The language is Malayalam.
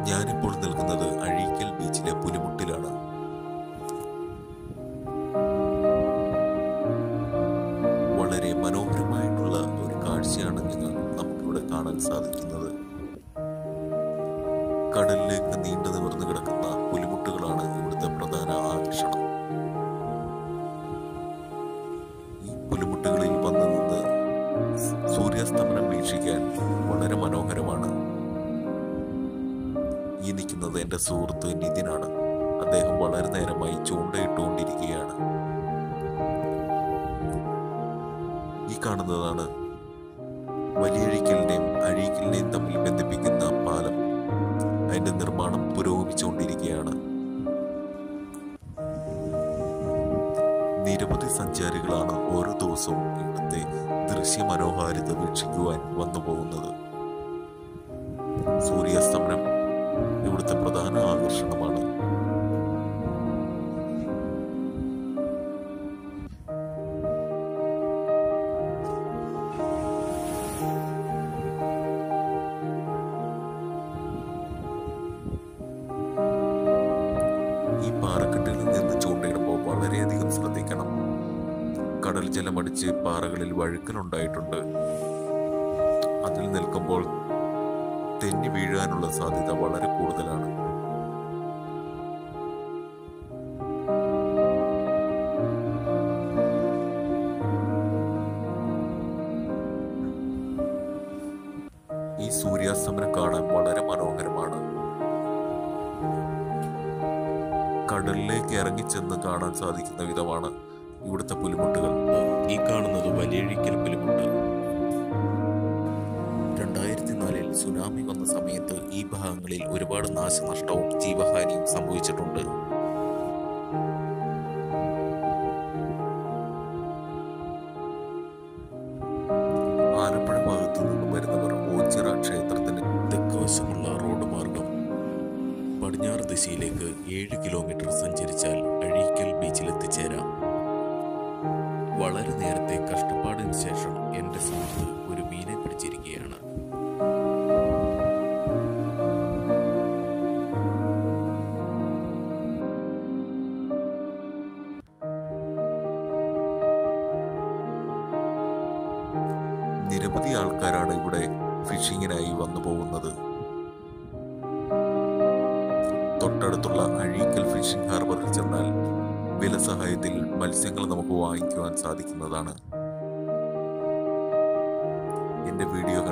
ഞാനിപ്പോൾ നിൽക്കുന്നത് അഴീക്കൽ ബീച്ചിലെ പുലിമുട്ടിലാണ് വളരെ മനോഹരമായിട്ടുള്ള ഒരു കാഴ്ചയാണ് നിങ്ങൾ നമുക്കിവിടെ കാണാൻ സാധിക്കുന്നത് കടലിലേക്ക് നീണ്ടു നിവർന്നു കിടക്കുന്ന പുലിമുട്ടുകളാണ് ഇവിടുത്തെ പ്രധാന ആകർഷണം ഈ പുലിമുട്ടുകളിൽ വന്നു നിന്ന് സൂര്യാസ്തമനം വീക്ഷിക്കാൻ വളരെ മനോഹരമാണ് ഈ നിൽക്കുന്നത് എൻ്റെ സുഹൃത്ത് നിതിനാണ് അദ്ദേഹം വളരെ നേരമായി ചൂണ്ടയിട്ടുകൊണ്ടിരിക്കുകയാണ് ഈ കാണുന്നതാണ് വലിയഴിക്കലിനെയും അഴീക്കലിനെയും തമ്മിൽ ബന്ധിപ്പിക്കുന്ന പാലം അതിന്റെ നിർമ്മാണം പുരോഗമിച്ചുകൊണ്ടിരിക്കുകയാണ് നിരവധി സഞ്ചാരികളാണ് ഓരോ ദിവസവും ഇവിടുത്തെ ദൃശ്യമനോഹാരിത വീക്ഷിക്കുവാൻ വന്നു പോകുന്നത് സൂര്യാസ്തമനം ഇവിടുത്തെ പ്രധാന ആകർഷണമാണ് ഈ പാറക്കെട്ടിൽ നിന്ന് ചൂണ്ടയിടുമ്പോൾ വളരെയധികം ശ്രദ്ധിക്കണം കടൽ ജലമടിച്ച് പാറകളിൽ വഴുക്കലുണ്ടായിട്ടുണ്ട് അതിൽ നിൽക്കുമ്പോൾ തെന്നി വീഴാനുള്ള സാധ്യത വളരെ കൂടുതലാണ് ഈ സൂര്യാസ്തമനം കാണാൻ വളരെ മനോഹരമാണ് കടലിലേക്ക് ഇറങ്ങിച്ചെന്ന് കാണാൻ സാധിക്കുന്ന വിധമാണ് ഇവിടുത്തെ പുലിമുട്ടുകൾ ഈ കാണുന്നത് വലിയഴിക്കൽ പുലിമുട്ട് രണ്ടായിരത്തി നാലിൽ സുനാമി വന്ന സമയത്ത് ഈ ഭാഗങ്ങളിൽ ഒരുപാട് നാശനഷ്ടവും ജീവഹാനിയും സംഭവിച്ചിട്ടുണ്ട് ആലപ്പുഴ ഭാഗത്തു നിന്നും വരുന്നവർ ഓച്ചിറ ക്ഷേത്രത്തിന് തെക്ക് വശമുള്ള റോഡ് മാർഗം പടിഞ്ഞാറ് ദിശയിലേക്ക് ഏഴ് കിലോമീറ്റർ സഞ്ചരിച്ചാൽ അഴീക്കൽ ബീച്ചിൽ എത്തിച്ചേരാം വളരെ നേരത്തെ കഷ്ടപ്പാടിന് ശേഷം എൻ്റെ സുഹൃത്ത് ഒരു മീനെ പിടിച്ചിരിക്കുകയാണ് നിരവധി ആൾക്കാരാണ് ഇവിടെ ഫിഷിങ്ങിനായി വന്നു പോകുന്നത് തൊട്ടടുത്തുള്ള അഴീക്കൽ ഫിഷിംഗ് ഹാർബറിൽ ചെന്നാൽ വില സഹായത്തിൽ മത്സ്യങ്ങൾ നമുക്ക് വാങ്ങിക്കുവാൻ സാധിക്കുന്നതാണ് എൻ്റെ വീഡിയോ